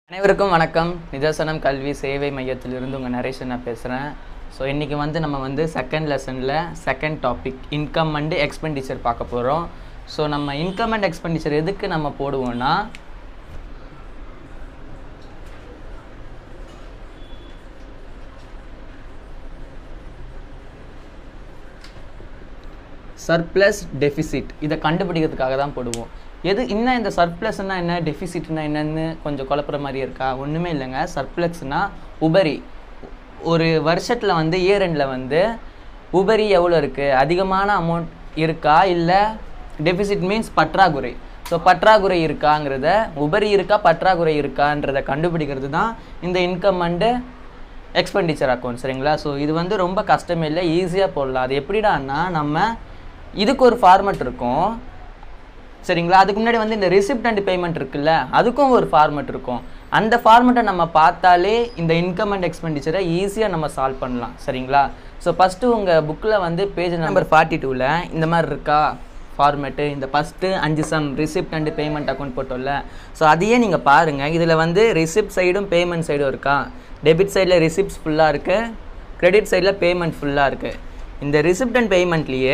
அனைவருக்கும் வணக்கம் நிதர்சனம் கல்வி சேவை மையத்திலிருந்து உங்கள் நரேஷன் நான் பேசுகிறேன் ஸோ இன்றைக்கி வந்து நம்ம வந்து செகண்ட் லெசனில் second topic income and expenditure பார்க்க போகிறோம் ஸோ நம்ம இன்கம் அண்ட் எக்ஸ்பெண்டிச்சர் எதுக்கு நம்ம போடுவோம்னா சர்ப்ளஸ் டெஃபிசிட் இதை கண்டுபிடிக்கிறதுக்காக தான் போடுவோம் எது இன்னும் இந்த சர்ப்ளஸ்னா என்ன டெஃபிசிட்னா என்னன்னு கொஞ்சம் குழப்புற மாதிரி இருக்கா ஒன்றுமே இல்லைங்க சர்ப்ளஸ்னா உபரி ஒரு வருஷத்தில் வந்து இயர் எண்டில் வந்து உபரி எவ்வளோ இருக்குது அதிகமான அமௌண்ட் இருக்கா இல்லை டெஃபிசிட் மீன்ஸ் பற்றாக்குறை ஸோ பற்றாக்குறை இருக்காங்கிறத உபரி இருக்கா பற்றாக்குறை இருக்கான்றதை கண்டுபிடிக்கிறது தான் இந்த இன்கம் அண்டு எக்ஸ்பெண்டிச்சர் அக்கௌண்ட் சரிங்களா ஸோ இது வந்து ரொம்ப கஷ்டமே இல்லை ஈஸியாக போடலாம் அது எப்படிடான்னா நம்ம இதுக்கு ஒரு ஃபார்மெட் இருக்கும் சரிங்களா அதுக்கு முன்னாடி வந்து இந்த ரிசிப்ட் அண்ட் பேமெண்ட் இருக்குல்ல அதுக்கும் ஒரு ஃபார்மெட் இருக்கும் அந்த ஃபார்மெட்டை நம்ம பார்த்தாலே இந்த இன்கம் அண்ட் எக்ஸ்பெண்டிச்சரை ஈஸியாக நம்ம சால்வ் பண்ணலாம் சரிங்களா ஸோ ஃபஸ்ட்டு உங்கள் புக்கில் வந்து பேஜ் நம்பர் ஃபார்ட்டி டூவில் இந்த மாதிரி இருக்கா ஃபார்மேட்டு இந்த ஃபஸ்ட்டு அஞ்சு sum receipt and payment account போட்டோம்ல ஸோ அதையே நீங்கள் பாருங்கள் இதில் வந்து ரிசிப்ட் சைடும் பேமெண்ட் சைடும் இருக்கா டெபிட் சைடில் ரிசிப்ட்ஸ் ஃபுல்லாக இருக்குது கிரெடிட் சைடில் பேமெண்ட் ஃபுல்லாக இருக்குது இந்த ரிசிப்ட் அண்ட் பேமெண்ட்லேயே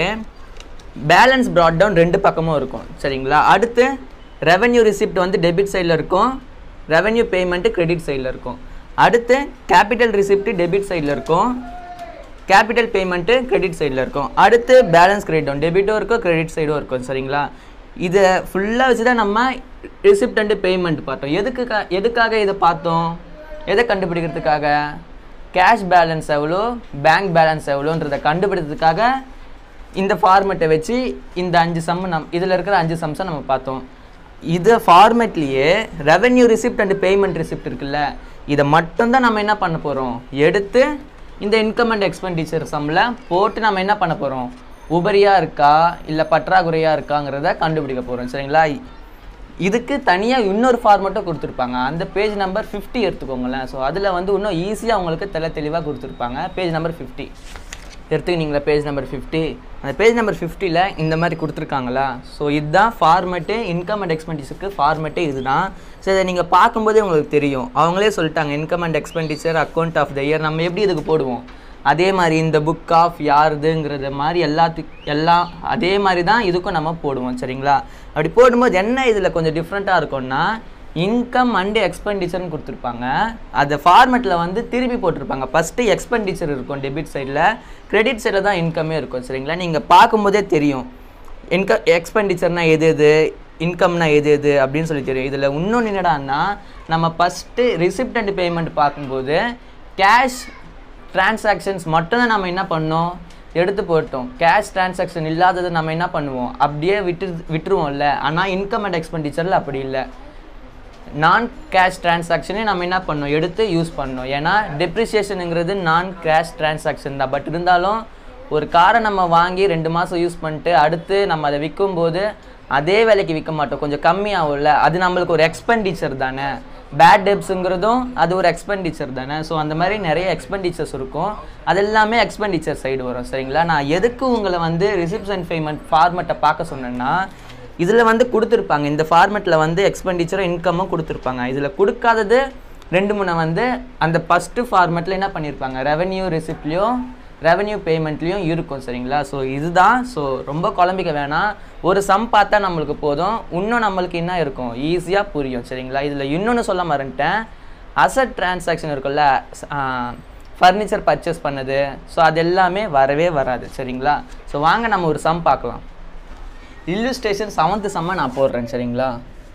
பேலன்ஸ் ப்ராட் டவுன் ரெண்டு பக்கமும் இருக்கும் சரிங்களா அடுத்து ரெவென்யூ ரிசிப்ட் வந்து டெபிட் சைடில் இருக்கும் ரெவென்யூ பேமெண்ட்டு கிரெடிட் சைடில் இருக்கும் அடுத்து கேபிட்டல் ரிசிப்ட் டெபிட் சைடில் இருக்கும் கேபிட்டல் பேமெண்ட்டு கிரெடிட் சைடில் இருக்கும் அடுத்து பேலன்ஸ் கிரெடிட் டவுன் டெபிட்டும் இருக்கும் கிரெடிட் சைடும் இருக்கும் சரிங்களா இதை ஃபுல்லாக வச்சு தான் நம்ம ரிசிப்ட் அண்டு பேமெண்ட் பார்த்தோம் எதுக்கு எதுக்காக இதை பார்த்தோம் எதை கண்டுபிடிக்கிறதுக்காக கேஷ் பேலன்ஸ் எவ்வளோ பேங்க் பேலன்ஸ் எவ்வளோன்றதை கண்டுபிடிக்கிறதுக்காக இந்த ஃபார்மெட்டை வச்சு இந்த அஞ்சு சம் நம் இதில் இருக்கிற அஞ்சு சம்ஸை நம்ம பார்த்தோம் இது ஃபார்மெட்லேயே revenue receipt and payment receipt இருக்குல்ல இதை மட்டும்தான் நம்ம என்ன பண்ண போகிறோம் எடுத்து இந்த இன்கம் அண்ட் எக்ஸ்பெண்டிச்சர் சம்மில் போட்டு நம்ம என்ன பண்ண போகிறோம் உபரியாக இருக்கா இல்லை பற்றாக்குறையாக இருக்காங்கிறத கண்டுபிடிக்க போகிறோம் சரிங்களா இதுக்கு தனியாக இன்னொரு ஃபார்மெட்டும் கொடுத்துருப்பாங்க அந்த பேஜ் நம்பர் ஃபிஃப்டி எடுத்துக்கோங்களேன் ஸோ அதில் வந்து இன்னும் ஈஸியாக உங்களுக்கு தெல தெளிவாக கொடுத்துருப்பாங்க பேஜ் நம்பர் ஃபிஃப்டி எடுத்துக்கினீங்களா பேஜ் நம்பர் ஃபிஃப்டி அந்த பேஜ் நம்பர் ஃபிஃப்டியில் இந்த மாதிரி கொடுத்துருக்காங்களா ஸோ இதுதான் ஃபார்மெட்டு இன்கம் அண்ட் எக்ஸ்பெண்டிச்சருக்கு ஃபார்மெட்டே இதுதான் ஸோ இதை நீங்கள் பார்க்கும்போதே உங்களுக்கு தெரியும் அவங்களே சொல்லிட்டாங்க income and expenditure account of the year நம்ம எப்படி இதுக்கு போடுவோம் அதே மாதிரி இந்த புக் ஆஃப் யாருதுங்கிறது மாதிரி எல்லாத்துக்கு எல்லாம் அதே மாதிரி தான் இதுக்கும் நம்ம போடுவோம் சரிங்களா அப்படி போடும்போது என்ன இதில் கொஞ்சம் டிஃப்ரெண்ட்டாக இருக்கும்னா இன்கம் அண்டு எக்ஸ்பெண்டிச்சர்னு கொடுத்துருப்பாங்க அந்த ஃபார்மெட்டில் வந்து திருப்பி போட்டிருப்பாங்க ஃபஸ்ட்டு எக்ஸ்பெண்டிச்சர் இருக்கும் டெபிட் சைடில் கிரெடிட் சைடில் தான் இன்கமே இருக்கும் சரிங்களா நீங்கள் பார்க்கும்போதே தெரியும் இன்கம் எக்ஸ்பெண்டிச்சர்னால் எது எது இன்கம்னா எது எது அப்படின்னு சொல்லி தெரியும் இதில் இன்னொன்று என்னடான்னா நம்ம ஃபஸ்ட்டு ரிசிப்ட் அண்ட் பேமெண்ட் பார்க்கும்போது கேஷ் டிரான்சாக்ஷன்ஸ் மட்டும்தான் நம்ம என்ன பண்ணோம் எடுத்து போட்டோம் கேஷ் டிரான்சாக்ஷன் இல்லாததை நம்ம என்ன பண்ணுவோம் அப்படியே விட்டு விட்டுருவோம்ல ஆனால் இன்கம் அண்ட் எக்ஸ்பெண்டிச்சரில் அப்படி இல்லை நான் கேஷ் டிரான்சாக்ஷனே நம்ம என்ன பண்ணோம் எடுத்து யூஸ் பண்ணோம் ஏன்னா டெப்ரிசியேஷனுங்கிறது நான் கேஷ் டிரான்சாக்ஷன் தான் பட் இருந்தாலும் ஒரு காரை நம்ம வாங்கி ரெண்டு மாதம் யூஸ் பண்ணிட்டு அடுத்து நம்ம அதை விற்கும்போது அதே விலைக்கு விற்க மாட்டோம் கொஞ்சம் கம்மியாகும்ல அது நம்மளுக்கு ஒரு எக்ஸ்பெண்டிச்சர் தானே பேட் டெப்ஸுங்கிறதும் அது ஒரு எக்ஸ்பெண்டிச்சர் தானே ஸோ அந்த மாதிரி நிறைய எக்ஸ்பெண்டிச்சர்ஸ் இருக்கும் அது எல்லாமே எக்ஸ்பெண்டிச்சர் சைடு வரும் சரிங்களா நான் எதுக்கு உங்களை வந்து ரிசிப்ட்ஸ் அண்ட் பேமெண்ட் ஃபார்மெட்டை பார்க்க சொன்னேன்னா இதில் வந்து கொடுத்துருப்பாங்க இந்த ஃபார்மெட்டில் வந்து எக்ஸ்பெண்டிச்சரும் இன்கமும் கொடுத்துருப்பாங்க இதில் கொடுக்காதது ரெண்டு மூணு வந்து அந்த ஃபஸ்ட்டு ஃபார்மெட்டில் என்ன பண்ணியிருப்பாங்க ரெவென்யூ ரிசிப்ட்லேயும் ரெவென்யூ பேமெண்ட்லேயும் இருக்கும் சரிங்களா ஸோ இதுதான் ஸோ ரொம்ப குழம்பிக்க வேணாம் ஒரு சம் பார்த்தா நம்மளுக்கு போதும் இன்னும் நம்மளுக்கு என்ன இருக்கும் ஈஸியாக புரியும் சரிங்களா இதில் இன்னொன்று சொல்ல மறந்துட்டேன் அசட் டிரான்சாக்ஷன் இருக்குல்ல ஃபர்னிச்சர் பர்ச்சேஸ் பண்ணது ஸோ அது எல்லாமே வரவே வராது சரிங்களா ஸோ வாங்க நம்ம ஒரு சம் பார்க்கலாம் இல்லுஸ்ட்ரேஷன் செவன்த்து செம்ம நான் போடுறேன் சரிங்களா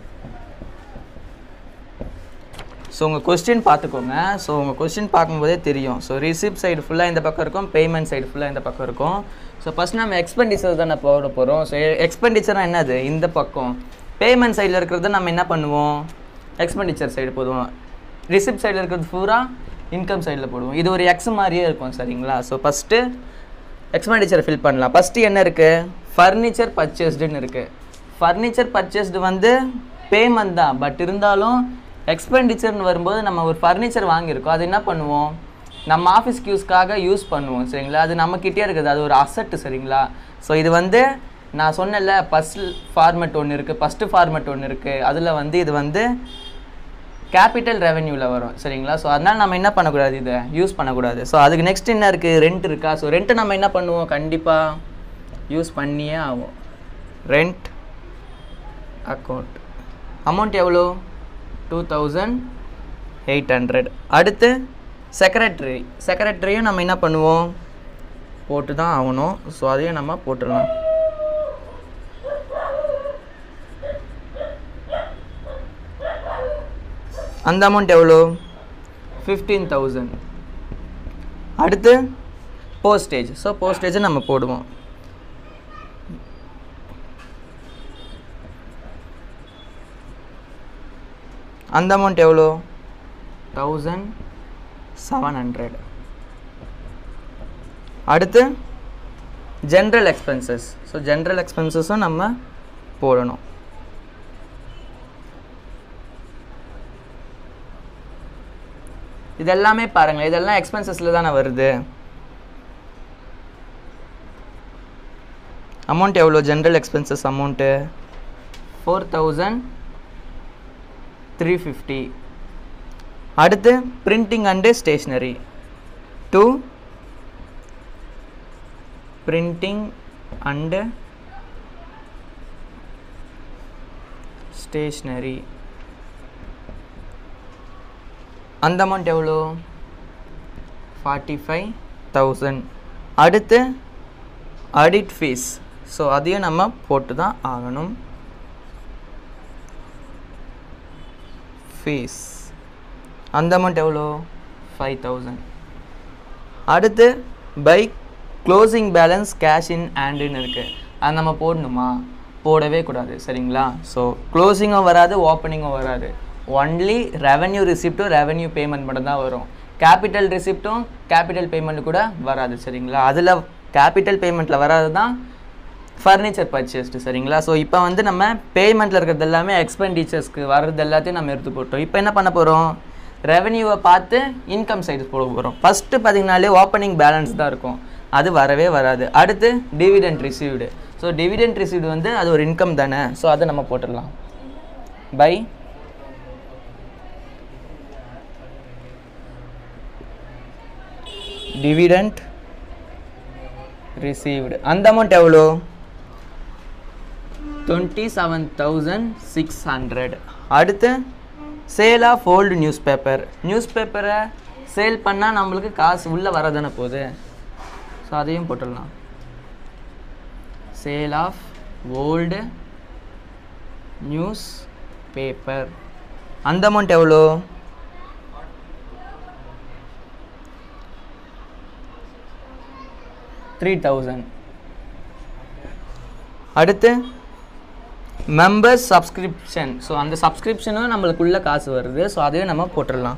ஸோ உங்கள் கொஸ்டின் பார்த்துக்கோங்க ஸோ உங்கள் கொஸ்டின் பார்க்கும்போதே தெரியும் ஸோ ரிசிப்ட் சைடு ஃபுல்லாக இந்த பக்கம் இருக்கும் பேமெண்ட் சைடு ஃபுல்லாக இந்த பக்கம் இருக்கும் ஸோ ஃபஸ்ட் நம்ம எக்ஸ்பெண்டிச்சர் தான் போட போகிறோம் ஸோ எக்ஸ்பெண்டிச்சர்னா என்னது இந்த பக்கம் பேமெண்ட் சைடில் இருக்கிறது நம்ம என்ன பண்ணுவோம் எக்ஸ்பெண்டிச்சர் சைடு போடுவோம் ரிசிப்ட் சைடில் இருக்கிறது பூரா இன்கம் சைடில் போடுவோம் இது ஒரு எக்ஸ் மாதிரியே இருக்கும் சரிங்களா ஸோ ஃபஸ்ட்டு எக்ஸ்பெண்டிச்சரை ஃபில் பண்ணலாம் ஃபஸ்ட்டு என்ன இருக்குது ஃபர்னிச்சர் பர்ச்சேஸ்டுன்னு இருக்குது ஃபர்னிச்சர் பர்ச்சேஸ்டு வந்து பேமெண்ட் தான் பட் இருந்தாலும் எக்ஸ்பெண்டிச்சர்னு வரும்போது நம்ம ஒரு ஃபர்னிச்சர் வாங்கியிருக்கோம் அது என்ன பண்ணுவோம் நம்ம ஆஃபீஸ்க்கு யூஸ்க்காக யூஸ் பண்ணுவோம் சரிங்களா அது நம்மக்கிட்டே இருக்குது அது ஒரு அசட்டு சரிங்களா ஸோ இது வந்து நான் சொன்னல ஃபஸ்ட் ஃபார்மெட் ஒன்று இருக்குது ஃபஸ்ட்டு ஃபார்மெட் ஒன்று இருக்குது அதில் வந்து இது வந்து கேபிட்டல் ரெவென்யூவில் வரும் சரிங்களா ஸோ அதனால் நம்ம என்ன பண்ணக்கூடாது இதை யூஸ் பண்ணக்கூடாது ஸோ அதுக்கு நெக்ஸ்ட் என்ன இருக்குது ரெண்ட் இருக்கா ஸோ ரெண்ட்டு நம்ம என்ன பண்ணுவோம் கண்டிப்பாக யூஸ் பண்ணியே ஆகும் ரெண்ட் அக்கௌண்ட் அமௌண்ட் எவ்வளோ டூ தௌசண்ட் எயிட் ஹண்ட்ரட் அடுத்து செக்ரட்டரி செக்ரட்டரியும் நம்ம என்ன பண்ணுவோம் போட்டு தான் ஆகணும் ஸோ அதையும் நம்ம போட்டுடலாம் அந்த அமௌண்ட் எவ்வளோ ஃபிஃப்டீன் தௌசண்ட் அடுத்து போஸ்டேஜ் ஸோ போஸ்டேஜை நம்ம போடுவோம் அந்த அமௌண்ட் எவ்வளோ தௌசண்ட் செவன் ஹண்ட்ரட் அடுத்து ஜென்ரல் எக்ஸ்பென்சஸ் ஸோ ஜென்ரல் எக்ஸ்பென்சஸும் நம்ம போடணும் இதெல்லாமே பாருங்கள் இதெல்லாம் எக்ஸ்பென்சஸில் தானே வருது அமௌண்ட் எவ்வளோ general expenses amount four thousand three fifty அடுத்து printing and stationery to printing and stationery அந்த அமௌண்ட் எவ்வளோ ஃபார்ட்டி ஃபைவ் தௌசண்ட் அடுத்து ஆடிட் ஃபீஸ் ஸோ அதையும் நம்ம போட்டு தான் ஆகணும் ஃபீஸ் அந்த அமௌண்ட் எவ்வளோ ஃபைவ் தௌசண்ட் அடுத்து by closing balance cash in ஹேண்டுன்னு இருக்குது அது நம்ம போடணுமா போடவே கூடாது சரிங்களா ஸோ க்ளோசிங்கும் வராது ஓப்பனிங்கும் வராது ஒன்லி ரெவென்யூ ரிசிப்ட்டும் ரெவென்யூ பேமெண்ட் மட்டும் தான் வரும் கேபிட்டல் ரிசிப்ட்டும் கேபிட்டல் பேமெண்ட் கூட வராது சரிங்களா அதில் கேபிட்டல் பேமெண்ட்டில் வராது தான் ஃபர்னிச்சர் பர்ச்சேஸ்டு சரிங்களா ஸோ இப்போ வந்து நம்ம பேமெண்ட்டில் இருக்கிறது எல்லாமே எக்ஸ்பெண்டிச்சர்ஸ்க்கு வர்றது எல்லாத்தையும் நம்ம எடுத்து போட்டோம் இப்போ என்ன பண்ண போகிறோம் ரெவென்யூவை பார்த்து இன்கம் சைடு போட போகிறோம் ஃபஸ்ட்டு பார்த்தீங்கனாலே ஓப்பனிங் பேலன்ஸ் தான் இருக்கும் அது வரவே வராது அடுத்து dividend received so dividend received வந்து அது ஒரு இன்கம் தானே ஸோ அதை நம்ம போட்டுடலாம் பை டிவிடெண்ட் ரிசீவ்டு அந்த அமௌண்ட் எவ்வளோ twenty seven thousand six hundred அடுத்து sale of old newspaper news பேப்பரை சேல் பண்ணால் நம்மளுக்கு காசு உள்ளே வரதானே போகுது ஸோ அதையும் போட்டுடலாம் sale of old newspaper அந்த அமௌண்ட் எவ்வளோ த்ரீ தௌசண்ட் அடுத்து மெம்பர்ஸ் சப்ஸ்கிரிப்ஷன் ஸோ அந்த சப்ஸ்கிரிப்ஷனும் நம்மளுக்குள்ள காசு வருது ஸோ அதையும் நம்ம போட்டுடலாம்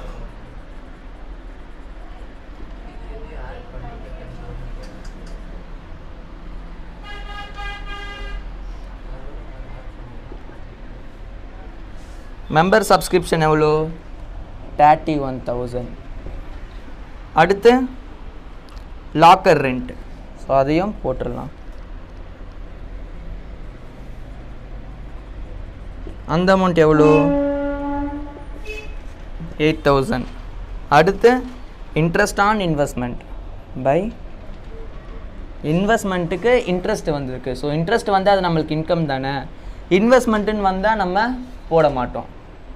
மெம்பர் சப்ஸ்கிரிப்ஷன் எவ்வளோ தேர்ட்டி ஒன் தௌசண்ட் அடுத்து லாக்கர் ரெண்ட் ஸோ அதையும் போட்டுடலாம் அந்த அமௌண்ட் எவ்வளோ எயிட் தௌசண்ட் அடுத்து இன்ட்ரெஸ்ட் ஆன் இன்வெஸ்ட்மெண்ட் பை இன்வெஸ்ட்மெண்ட்டுக்கு இன்ட்ரெஸ்ட் வந்திருக்கு ஸோ இன்ட்ரெஸ்ட் வந்து அது நம்மளுக்கு இன்கம் தானே இன்வெஸ்ட்மெண்ட்டுன்னு வந்தால் நம்ம போட மாட்டோம்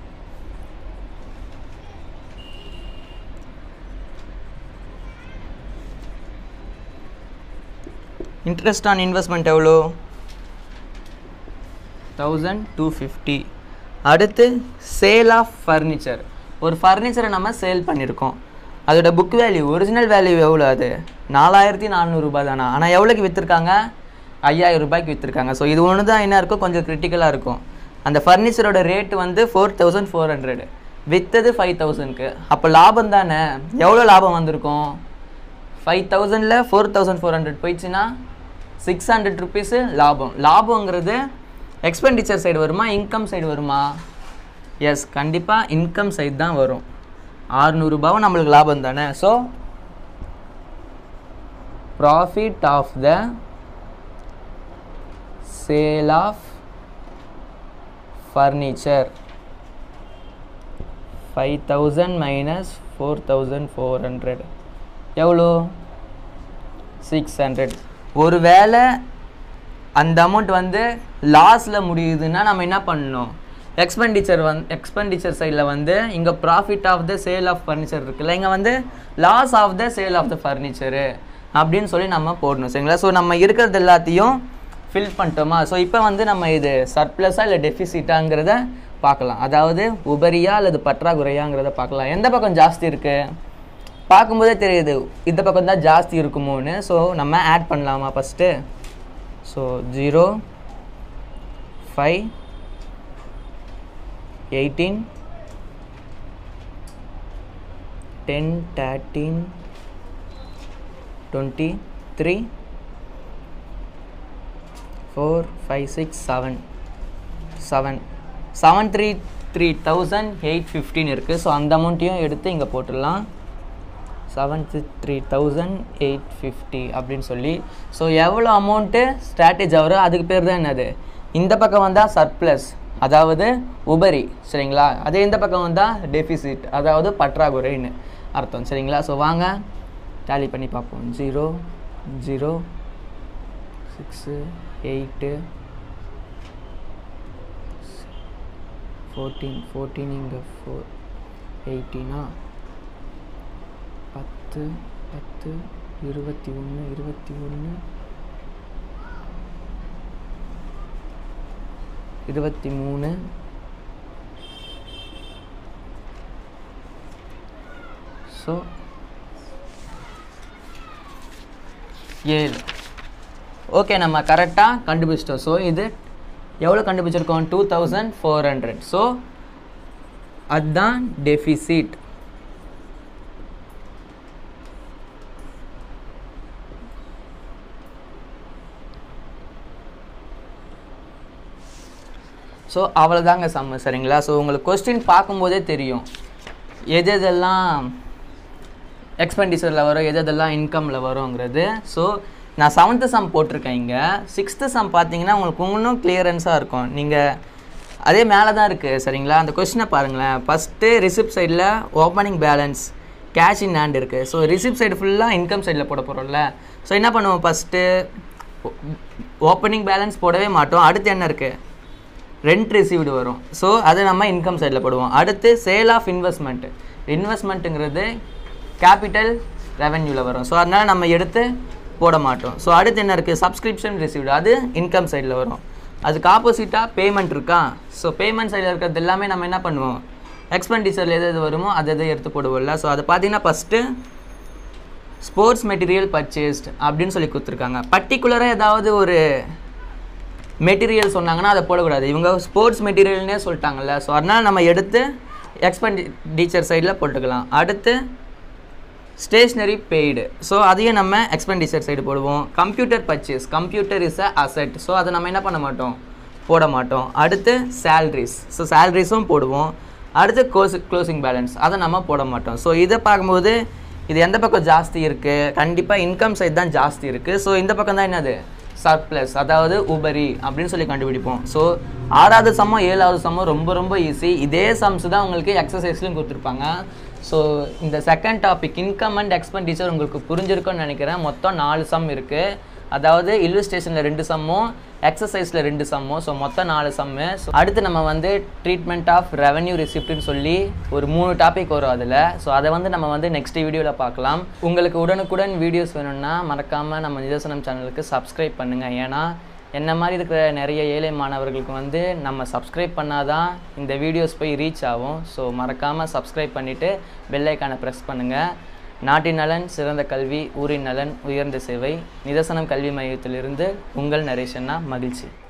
இன்ட்ரெஸ்ட் ஆன் இன்வெஸ்ட்மெண்ட் எவ்வளோ தௌசண்ட் டூ ஃபிஃப்டி அடுத்து சேல் ஆஃப் ஃபர்னிச்சர் ஒரு ஃபர்னிச்சரை நம்ம சேல் பண்ணியிருக்கோம் அதோட புக் வேல்யூ ஒரிஜினல் வேல்யூ எவ்வளோ அது நாலாயிரத்தி நானூறுரூபா தானா ஆனால் எவ்வளோக்கு விற்றுருக்காங்க ஐயாயிரம் ரூபாய்க்கு விற்றுருக்காங்க ஸோ இது ஒன்று தான் என்ன இருக்கும் கொஞ்சம் கிரிட்டிக்கலாக இருக்கும் அந்த ஃபர்னிச்சரோட ரேட் வந்து ஃபோர் தௌசண்ட் ஃபோர் ஹண்ட்ரட் விற்றது ஃபைவ் தௌசண்ட்க்கு அப்போ லாபம் தானே எவ்வளோ லாபம் வந்திருக்கும் ஃபைவ் தௌசண்டில் ஃபோர் தௌசண்ட் ஃபோர் ஹண்ட்ரட் போயிடுச்சுன்னா சிக்ஸ் ஹண்ட்ரட் ருபீஸு லாபம் லாபங்கிறது எக்ஸ்பெண்டிச்சர் சைடு வருமா இன்கம் சைடு வருமா எஸ் கண்டிப்பாக இன்கம் சைடு தான் வரும் ஆறுநூறுபாவும் நம்மளுக்கு லாபம் தானே so profit of the sale of furniture five thousand minus four thousand four hundred எவ்வளோ சிக்ஸ் ஹண்ட்ரட் ஒரு வேளை அந்த அமௌண்ட் வந்து லாஸில் முடியுதுன்னா நம்ம என்ன பண்ணணும் எக்ஸ்பெண்டிச்சர் வந் எக்ஸ்பெண்டிச்சர் சைடில் வந்து இங்கே profit of the sale of furniture இருக்குல்ல இங்கே வந்து loss of the sale of the furniture அப்படின்னு சொல்லி நம்ம போடணும் சரிங்களா ஸோ நம்ம இருக்கிறது எல்லாத்தையும் ஃபில் பண்ணிட்டோமா ஸோ இப்போ வந்து நம்ம இது சர்ப்ளஸாக இல்லை டெஃபிசிட்டாங்கிறத பார்க்கலாம் அதாவது உபரியா அல்லது பற்றாக்குறையாங்கிறத பார்க்கலாம் எந்த பக்கம் ஜாஸ்தி இருக்குது பார்க்கும்போதே தெரியுது இந்த பக்கம் தான் ஜாஸ்தி இருக்குமோன்னு ஸோ நம்ம ஆட் பண்ணலாமா first so zero five eighteen ten thirteen twenty three four five six seven seven seven three three thousand eight fifteen இருக்குது ஸோ அந்த அமௌண்ட்டையும் எடுத்து இங்கே போட்டுடலாம் seventy three thousand eight fifty அப்படின்னு சொல்லி ஸோ எவ்வளோ அமௌண்ட்டு ஸ்ட்ராட்டேஜ் வரும் அதுக்கு பேர் தான் என்னது இந்த பக்கம் வந்தால் சர்ப்ளஸ் அதாவது உபரி சரிங்களா அதே இந்த பக்கம் வந்தால் டெஃபிசிட் அதாவது பற்றாக்குறைன்னு அர்த்தம் சரிங்களா ஸோ வாங்க டேலி பண்ணி பார்ப்போம் zero zero six eight fourteen fourteen இங்கே ஃபோர் எயிட்டீனா பத்து பத்து இருபத்தி ஒன்று இருபத்தி ஒன்று இருபத்தி மூணு ஸோ ஏழு ஓகே நம்ம கரெக்டாக கண்டுபிடிச்சிட்டோம் ஸோ இது எவ்வளோ கண்டுபிடிச்சிருக்கோம் two thousand four hundred so அதுதான் டெஃபிசிட் ஸோ அவ்வளோதாங்க சம்ம சரிங்களா ஸோ உங்களுக்கு கொஸ்டின் பார்க்கும்போதே தெரியும் எது எதெல்லாம் எக்ஸ்பெண்டிச்சரில் வரும் எது எதெல்லாம் இன்கமில் வருங்கிறது ஸோ நான் செவன்த்து சம் போட்டிருக்கேன் இங்கே சிக்ஸ்த்து சம் பார்த்தீங்கன்னா உங்களுக்கு இன்னும் கிளியரன்ஸாக இருக்கும் நீங்கள் அதே மேலே தான் இருக்குது சரிங்களா அந்த கொஸ்டினை பாருங்களேன் ஃபஸ்ட்டு ரிசிப்ட் சைடில் opening balance cash in hand இருக்குது ஸோ ரிசிப்ட் சைடு ஃபுல்லாக இன்கம் சைடில் போட போகிறோம்ல ஸோ என்ன பண்ணுவோம் ஃபஸ்ட்டு ஓப்பனிங் பேலன்ஸ் போடவே மாட்டோம் அடுத்து என்ன இருக்குது ரெண்ட் ரிசீவ்டு வரும் ஸோ அதை நம்ம இன்கம் சைடில் போடுவோம் அடுத்து சேல் ஆஃப் இன்வெஸ்ட்மெண்ட் இன்வெஸ்ட்மெண்ட்டுங்கிறது கேபிட்டல் ரெவென்யூவில் வரும் ஸோ அதனால் நம்ம எடுத்து போட மாட்டோம் ஸோ அடுத்து என்ன இருக்குது சப்ஸ்கிரிப்ஷன் ரிசீவ்டு அது இன்கம் சைடில் வரும் அதுக்கு ஆப்போசிட்டாக பேமெண்ட் இருக்கா ஸோ பேமெண்ட் சைடில் இருக்கிறது எல்லாமே நம்ம என்ன பண்ணுவோம் எக்ஸ்பெண்டிச்சரில் எது எது வருமோ அதை எதை எடுத்து போடுவோம்ல ஸோ அதை பார்த்தீங்கன்னா ஃபஸ்ட்டு ஸ்போர்ட்ஸ் மெட்டீரியல் பர்ச்சேஸ்ட் அப்படின்னு சொல்லி கொடுத்துருக்காங்க பர்டிகுலராக ஏதாவது ஒரு மெட்டீரியல் சொன்னாங்கன்னா அதை போடக்கூடாது இவங்க ஸ்போர்ட்ஸ் மெட்டீரியல்னே சொல்லிட்டாங்கல்ல ஸோ அதனால் நம்ம எடுத்து எக்ஸ்பெண்டிச்சர் சைடில் போட்டுக்கலாம் அடுத்து ஸ்டேஷ்னரி பெய்டு ஸோ அதையும் நம்ம எக்ஸ்பெண்டிச்சர் சைடு போடுவோம் computer purchase computer is a asset so அதை நம்ம என்ன பண்ண மாட்டோம் போட மாட்டோம் அடுத்து சேல்ரிஸ் ஸோ சேல்ரிஸும் போடுவோம் அடுத்து க்ளோஸ் க்ளோசிங் பேலன்ஸ் அதை நம்ம போட மாட்டோம் ஸோ இதை பார்க்கும்போது இது எந்த பக்கம் ஜாஸ்தி இருக்குது கண்டிப்பாக இன்கம் சைடு தான் ஜாஸ்தி இருக்குது ஸோ இந்த பக்கம் தான் என்னது சர்ப்ளஸ் அதாவது உபரி அப்படின்னு சொல்லி கண்டுபிடிப்போம் ஸோ ஆறாவது சம்மம் ஏழாவது சம்மம் ரொம்ப ரொம்ப ஈஸி இதே சம்ஸ் தான் உங்களுக்கு எக்ஸசைஸ்லையும் கொடுத்துருப்பாங்க ஸோ இந்த second topic income and expenditure உங்களுக்கு புரிஞ்சிருக்கும்னு நினைக்கிறேன் மொத்தம் நாலு சம் இருக்குது அதாவது இல்லுஸ்ட்ரேஷனில் ரெண்டு சம்மும் எக்ஸசைஸில் ரெண்டு சம்மும் ஸோ மொத்தம் நாலு சம்மு ஸோ அடுத்து நம்ம வந்து ட்ரீட்மெண்ட் ஆஃப் ரெவன்யூ ரிசிப்ட்னு சொல்லி ஒரு மூணு டாபிக் வரும் அதில் ஸோ அதை வந்து நம்ம வந்து நெக்ஸ்ட் வீடியோவில் பார்க்கலாம் உங்களுக்கு உடனுக்குடன் வீடியோஸ் வேணும்னா மறக்காமல் நம்ம நிதர்சனம் சேனலுக்கு சப்ஸ்கிரைப் பண்ணுங்கள் ஏன்னா என்ன மாதிரி இருக்கிற நிறைய ஏழை மாணவர்களுக்கு வந்து நம்ம சப்ஸ்கிரைப் பண்ணாதான் இந்த வீடியோஸ் போய் ரீச் ஆகும் ஸோ மறக்காமல் சப்ஸ்கிரைப் பண்ணிவிட்டு பெல்லைக்கானை ப்ரெஸ் பண்ணுங்கள் நாட்டின் நலன் சிறந்த கல்வி ஊரின் நலன் உயர்ந்த சேவை நிதர்சனம் கல்வி மையத்திலிருந்து உங்கள் நரேஷன்னா மகிழ்ச்சி